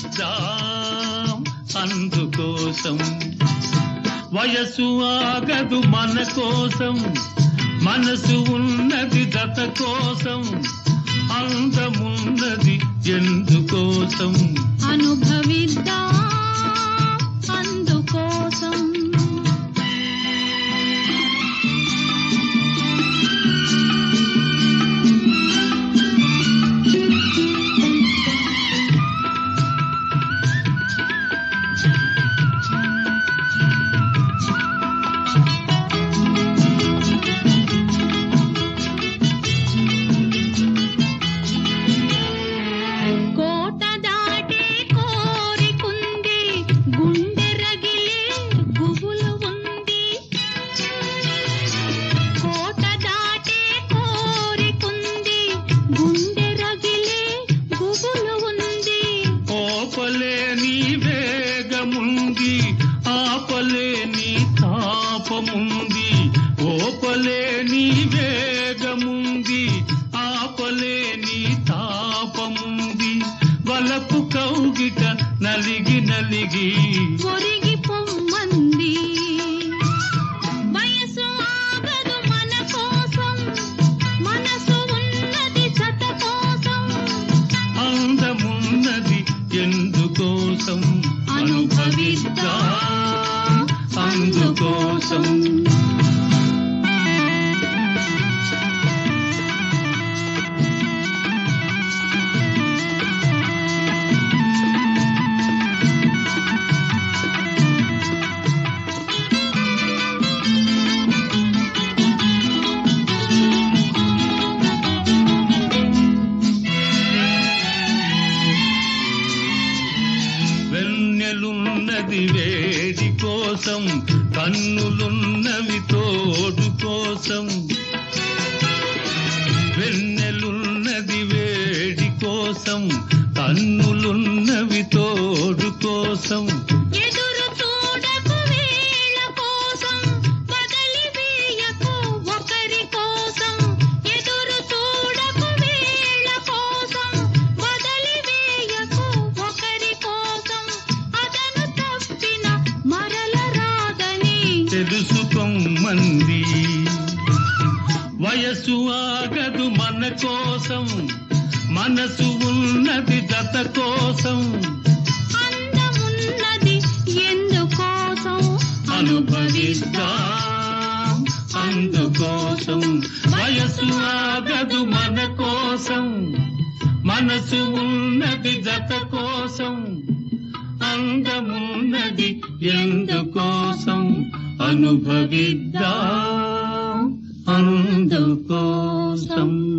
అనుభవిద్దాం అందుకోసం వయసు ఆగదు మన కోసం మనసు ఉన్నది దత కోసం అందమున్నది ఎందుకోసం అనుభవిద్దా అందుకోసం కోట దాటే కోరికుంది గుండె రగిలే గుబులు ఉంది కోట దాటే కోరికుంది గుండె రగిలే గుబులు ఉంది ఓపలేని వేగముంది ఆపలేని తాపముంది ఓపలేని వేగముంది ఆపలేని తాపముంది వలపు కౌగిట నలిగి నలిగి ఒరిగి పొమ్మంది వయసు ఆగదు మన కోసం మనసు ఉన్నది జత కోసం అందమున్నది ఎందుకోసం అనుభవిద్దా అందుకోసం వెన్నెలున్నది వేడి కోసం కన్నులున్నవి తోడు కోసం వెన్నెలున్నది వేడి కోసం కన్నులున్నవి తోడు కోసం ఎదురు చూడకు వేళ కోసం బదలి వేయకు ఒకరి కోసం ఎదురు చూడకు వేళ కోసం బదలి వేయకు ఒకరి కోసం అదను తప్పిన మరల రాదని తెలుసుకోమంది వయసు ఆగదు మన కోసం మనసు ఉన్నది జత కోసం అందమున్నది ఎందుకోసం అనుభవిద్దాం అందుకోసం వయసు ఆగదు మన కోసం మనసు ఉన్నది జత కోసం అందమున్నది ఎందుకోసం అనుభవిద్దాం అందుకోసం